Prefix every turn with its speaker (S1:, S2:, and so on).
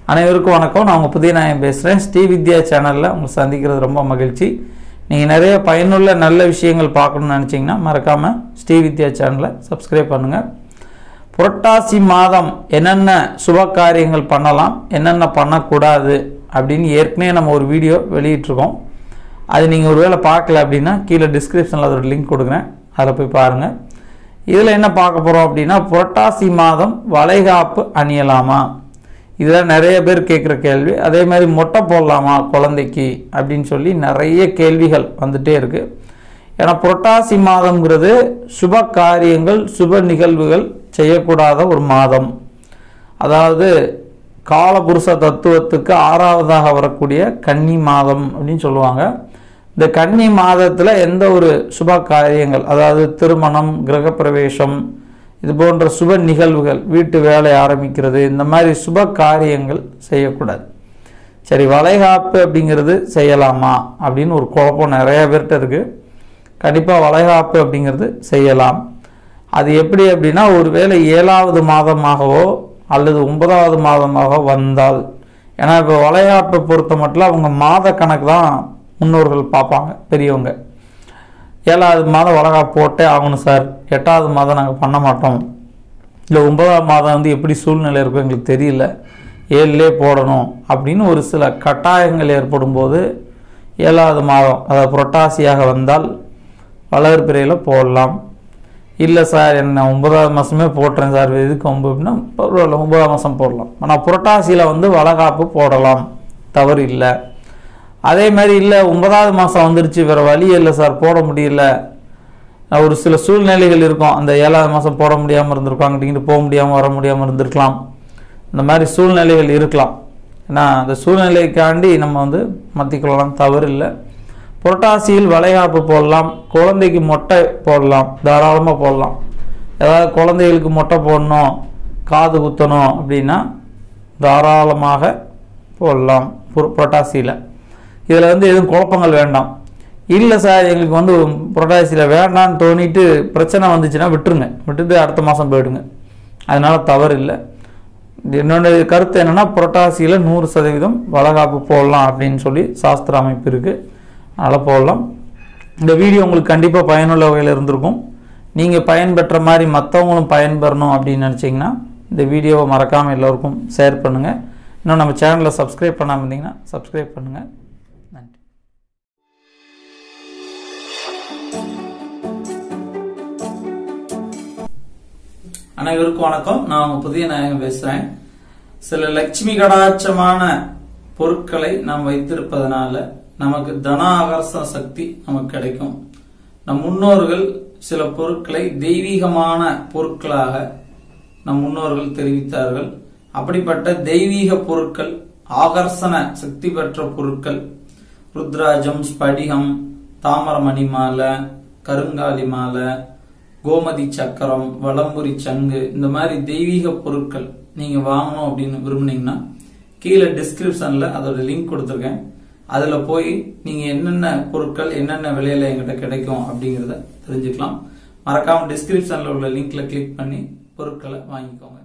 S1: அனைவருக்கும் வணக்கம் நான் உங்கள் புதிய நாயன் பேசுகிறேன் ஸ்ரீ வித்யா சேனலில் உங்களை சந்திக்கிறது ரொம்ப மகிழ்ச்சி நீங்கள் நிறைய பயனுள்ள நல்ல விஷயங்கள் பார்க்கணும்னு நினச்சிங்கன்னா மறக்காமல் ஸ்ரீ வித்யா சேனலை சப்ஸ்கிரைப் பண்ணுங்கள் புரட்டாசி மாதம் என்னென்ன சுப காரியங்கள் பண்ணலாம் என்னென்ன பண்ணக்கூடாது அப்படின்னு ஏற்கனவே நம்ம ஒரு வீடியோ வெளியிட்டிருக்கோம் அது நீங்கள் ஒருவேளை பார்க்கல அப்படின்னா கீழே டிஸ்கிரிப்ஷனில் அதோட லிங்க் கொடுக்குறேன் அதில் போய் பாருங்கள் இதில் என்ன பார்க்க போகிறோம் அப்படின்னா புரட்டாசி மாதம் வளைகாப்பு அணியலாமா இதெல்லாம் நிறைய பேர் கேட்குற கேள்வி அதே மாதிரி மொட்டை போடலாமா குழந்தைக்கு அப்படின்னு சொல்லி நிறைய கேள்விகள் வந்துட்டே இருக்கு ஏன்னா புரட்டாசி மாதம்ங்கிறது சுப காரியங்கள் சுப நிகழ்வுகள் செய்யக்கூடாத ஒரு மாதம் அதாவது காலபுருஷ தத்துவத்துக்கு ஆறாவதாக வரக்கூடிய கன்னி மாதம் அப்படின்னு சொல்லுவாங்க இந்த கன்னி மாதத்தில் எந்த ஒரு சுப காரியங்கள் அதாவது திருமணம் கிரகப்பிரவேசம் இது போன்ற சுப நிகழ்வுகள் வீட்டு வேலை ஆரம்பிக்கிறது இந்த மாதிரி சுப காரியங்கள் செய்யக்கூடாது சரி வளைகாப்பு அப்படிங்கிறது செய்யலாமா அப்படின்னு ஒரு குழப்பம் நிறைய பேர்கிட்ட இருக்குது கண்டிப்பாக வளைகாப்பு அப்படிங்கிறது செய்யலாம் அது எப்படி அப்படின்னா ஒருவேளை ஏழாவது மாதமாகவோ அல்லது ஒன்பதாவது மாதமாக வந்தால் ஏன்னா இப்போ வளைகாப்பை பொறுத்த மட்டும் அவங்க மாத கணக்கு தான் முன்னோர்கள் பார்ப்பாங்க பெரியவங்க ஏழாவது மாதம் வளகா போட்டே ஆகணும் சார் எட்டாவது மாதம் நாங்கள் பண்ண மாட்டோம் இல்லை ஒன்பதாவது மாதம் வந்து எப்படி சூழ்நிலை இருக்கும் எங்களுக்கு தெரியல ஏழுலே போடணும் அப்படின்னு ஒரு சில கட்டாயங்கள் ஏற்படும் போது ஏழாவது மாதம் அதாவது புரட்டாசியாக வந்தால் வளர்பிறையில் போடலாம் இல்லை சார் என்ன ஒன்பதாவது மாதமே போட்டுறேன் சார் எதுக்கு ஒம்பது அப்படின்னா பரவாயில்ல ஒன்பதாம் மாதம் போடலாம் ஆனால் புரட்டாசியில் வந்து வளகாப்பு போடலாம் தவறு இல்லை அதே மாதிரி இல்லை ஒன்பதாவது மாதம் வந்துருச்சு வேறு வழி இல்லை சார் போட முடியல ஒரு சில சூழ்நிலைகள் இருக்கும் அந்த ஏழாவது மாதம் போட முடியாமல் இருந்திருக்கும் அங்கிட்டு போக முடியாமல் வர முடியாமல் இருந்திருக்கலாம் இந்த மாதிரி சூழ்நிலைகள் இருக்கலாம் ஏன்னா அந்த சூழ்நிலைக்காண்டி நம்ம வந்து மத்திக்கொள்ளலாம் தவறு இல்லை புரட்டாசியில் வளைகாப்பு போடலாம் குழந்தைக்கு மொட்டை போடலாம் தாராளமாக போடலாம் ஏதாவது குழந்தைகளுக்கு மொட்டை போடணும் காது குத்தணும் அப்படின்னா தாராளமாக போடலாம் புர- புரட்டாசியில் இதில் வந்து எதுவும் குழப்பங்கள் வேண்டாம் இல்லை சார் எங்களுக்கு வந்து புரட்டாசியில் வேண்டான்னு தோணிட்டு பிரச்சனை வந்துச்சுன்னா விட்டுருங்க விட்டுட்டு அடுத்த மாதம் போயிடுங்க அதனால தவறு இல்லை என்னோட கருத்து என்னன்னா புரட்டாசியில் நூறு சதவீதம் வளகாப்பு போடலாம் அப்படின்னு சொல்லி சாஸ்திர அமைப்பு இருக்குது அதனால் போடலாம் இந்த வீடியோ உங்களுக்கு கண்டிப்பாக பயனுள்ள வகையில் இருந்திருக்கும் நீங்கள் பயன்பெற்ற மாதிரி மற்றவங்களும் பயன்பெறணும் அப்படின்னு நினச்சிங்கன்னா இந்த வீடியோவை மறக்காமல் எல்லோருக்கும் ஷேர் பண்ணுங்கள் இன்னும் நம்ம சேனலை சப்ஸ்கிரைப் பண்ணாமல் இருந்தீங்கன்னா சப்ஸ்கிரைப் பண்ணுங்கள் நன்றி அனைவருக்கும் வணக்கம் நான் உங்க புதிய நாயகம் பேசுறேன் சில லட்சுமி கடாட்சமான பொருட்களை நாம் வைத்திருப்பதனால நமக்கு தன ஆகர்ஷண சக்தி நமக்கு கிடைக்கும் நம் முன்னோர்கள் சில பொருட்களை தெய்வீகமான பொருட்களாக நம் முன்னோர்கள் தெரிவித்தார்கள் அப்படிப்பட்ட தெய்வீக பொருட்கள் ஆகர்ஷண சக்தி பெற்ற பொருட்கள் ருத்ராஜம் ஸ்படிகம் தாமரமணி மாலை கருங்காலி மாலை கோமதி சக்கரம் வலம்புரி சங்கு இந்த மாதிரி தெய்வீக பொருட்கள் நீங்க வாங்கணும் அப்படின்னு விரும்புனீங்கன்னா கீழே டிஸ்கிரிப்ஷன்ல அதோட லிங்க் கொடுத்துருக்கேன் அதுல போய் நீங்க என்னென்ன பொருட்கள் என்னென்ன விலையில எங்கிட்ட கிடைக்கும் அப்படிங்கறத தெரிஞ்சுக்கலாம் மறக்காம டிஸ்கிரிப்ஷன்ல உள்ள லிங்க்ல கிளிக் பண்ணி பொருட்களை வாங்கிக்கோங்க